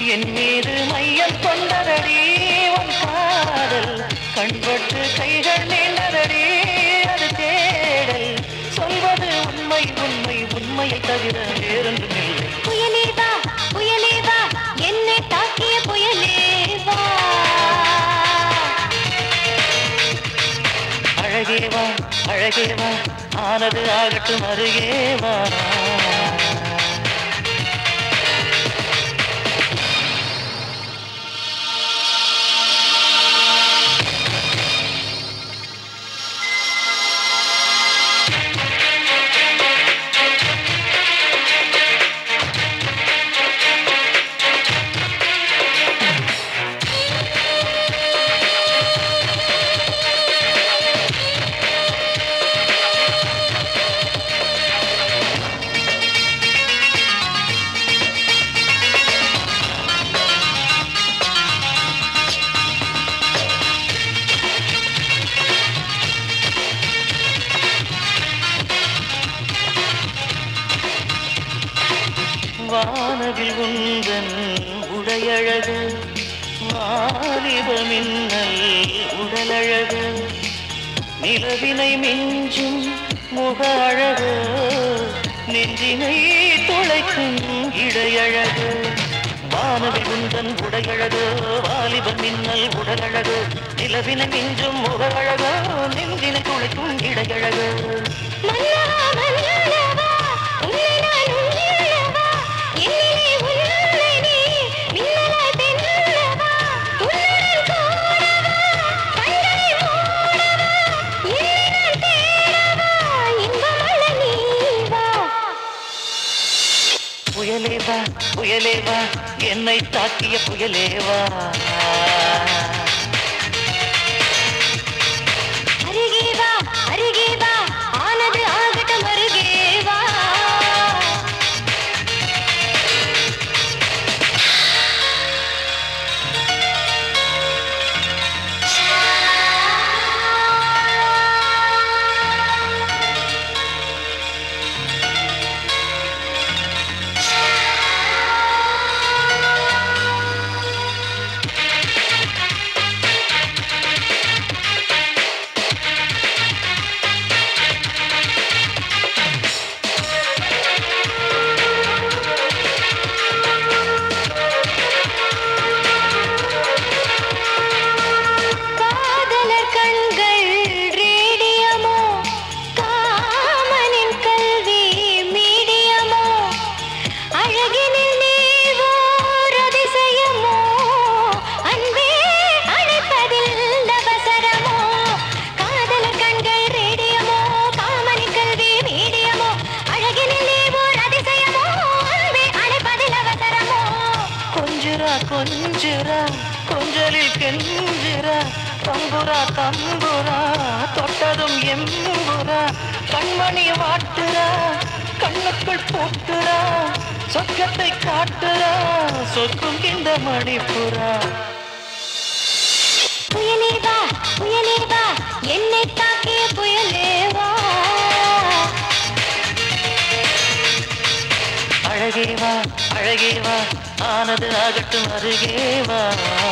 என் மீது மையம் கொண்டதடி உன் காதல் கண்பட்டு கைகள் நீண்டதடி அது தேடல் சொல்வது உண்மை உண்மை உண்மையை தவிர வேறொன்றும் இல்லை புயலே வா புயலே வா என்னை தாக்கிய புயலே வா அழகே வா அழகே வா ஆனது ஆகட்டும் அருகே வா வானவில் உந்தன் உடையழகு வாலிப மின்னல் உடலழகு நிலவினை மிஞ்சும் முக அழகு நெஞ்சினை துளைக்கும் இடையழகு வானவில் உந்தன் உடையழகு வாலிப மின்னல் உடலழகு நிலவினை மிஞ்சும் முக அழகு நெஞ்சினை துளைக்கும் இடையழகு மன்னவா மன்னவா உன்னை நான் உன்னவா என்னிலே உன்னை நீ மின்னலாய் தென்னவா உன்னுடன் கூடவா கண்களை மூடவா என்னை நான் தேடவா இன்பமல்ல நீ வா புயலே வா புயலே வா என்னை தாக்கிய புயலே வா அருகே வா அருகே வா ஆனது ஆகட்டும் அருகே வா காதலர் கண்கள் ரேடியமோ காமனின் கல்வி மீடியமோ அழகினில் நீவோர் அதிசயமோ அன்பே அழைப்பதில் அவசரமோ காதலர் கண்கள் ரேடியமோ காமனின் கல்வி மீடியமோ அழகினில் நீவோர் அதிசயமோ அன்பே அழைப்பதில் அவசரமோ கொஞ்சுரா கொஞ்சுரா கொஞ்சலில் கெஞ்சுரா தம்புரா தம்புரா தொட்டதும் எம்புரா கண்மணி வாட்டுரா கண்ணுக்குள் போட்டுரா சொர்க்கத்தை காட்டுரா சொர்க்கும் இந்த மணிப்புரா புயலே வா புயலே வா என்னை தாக்கிய புயலே வா அழகே வா அழகே வா ஆனது ஆகட்டும் அருகே வா